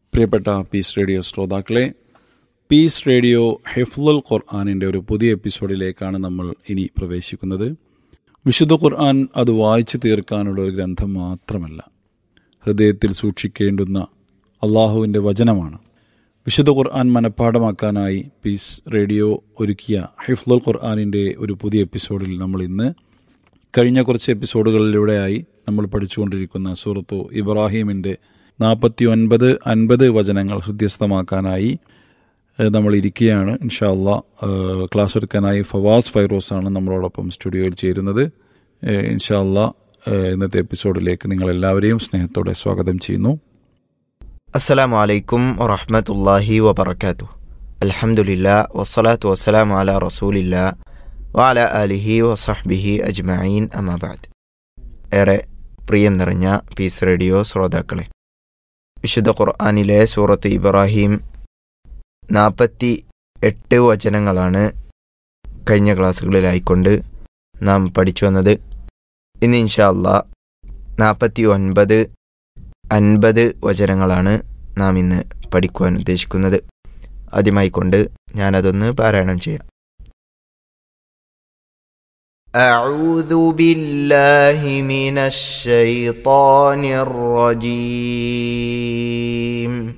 പ്രിയപ്പെട്ട Peace Radio ശ്രോതാക്കളെ Peace Radio ഹെഫ്ലുൽ ഖുർആാനിൻ്റെ ഒരു പുതിയ എപ്പിസോഡിലേക്കാണ് നമ്മൾ ഇനി പ്രവേശിക്കുന്നത് വിശുദ്ധ ഖുർആൻ അത് വായിച്ചു തീർക്കാനുള്ള ഒരു ഗ്രന്ഥം മാത്രമല്ല ഹൃദയത്തിൽ സൂക്ഷിക്കേണ്ടുന്ന അള്ളാഹുവിൻ്റെ വചനമാണ് വിശുദ്ധ ഖുർആൻ മനഃപ്പാടമാക്കാനായി പീസ് റേഡിയോ ഒരുക്കിയ ഹിഫ്ലുൽ ഖുർആാനിൻ്റെ ഒരു പുതിയ എപ്പിസോഡിൽ നമ്മൾ ഇന്ന് കഴിഞ്ഞ കുറച്ച് എപ്പിസോഡുകളിലൂടെയായി നമ്മൾ പഠിച്ചുകൊണ്ടിരിക്കുന്ന സൂറത്തു ഇബ്രാഹീമിൻ്റെ നാൽപ്പത്തി ഒൻപത് അൻപത് വചനങ്ങൾ ഹൃദ്യസ്ഥമാക്കാനായി ഏഹ്, നമ്മൾ ഇരിക്കുകയാണ് ഇൻഷാ അള്ളാ ഏഹ്, ക്ലാസ് എടുക്കാനായി ഫവാസ് ഫൈറോസ് ആണ് നമ്മളോടൊപ്പം സ്റ്റുഡിയോയിൽ ചേരുന്നത് ഏഹ്, ഇൻഷാ അള്ളാ ഏഹ്, ഇന്നത്തെ എപ്പിസോഡിലേക്ക് നിങ്ങളെല്ലാവരെയും സ്നേഹത്തോടെ സ്വാഗതം ചെയ്യുന്നു السلام عليكم ورحمة الله وبركاته الحمد لله والصلاة والسلام على رسول الله وعلى آله وصحبه أجمعين أما بعد ഏറെ പ്രിയം നിറഞ്ഞ പീസ് റേഡിയോ ശ്രോതാക്കളെ വിശുദ്ധ ഖുർആാനിലെ സൂറത്ത് ഇബ്രാഹിം നാൽപ്പത്തി എട്ട് വചനങ്ങളാണ് കഴിഞ്ഞ ക്ലാസ്സുകളിലായിക്കൊണ്ട് നാം പഠിച്ചു വന്നത് ഇന്ന് ഇൻഷാ അല്ലാ നാൽപ്പത്തി ഒൻപത് അൻപത് വചനങ്ങളാണ് നാം ഇന്ന് പഠിക്കുവാൻ ഉദ്ദേശിക്കുന്നത് ആദ്യമായി കൊണ്ട് ഞാനതൊന്ന് പാരായണം ചെയ്യാം أعوذ بالله من الشيطان الرجيم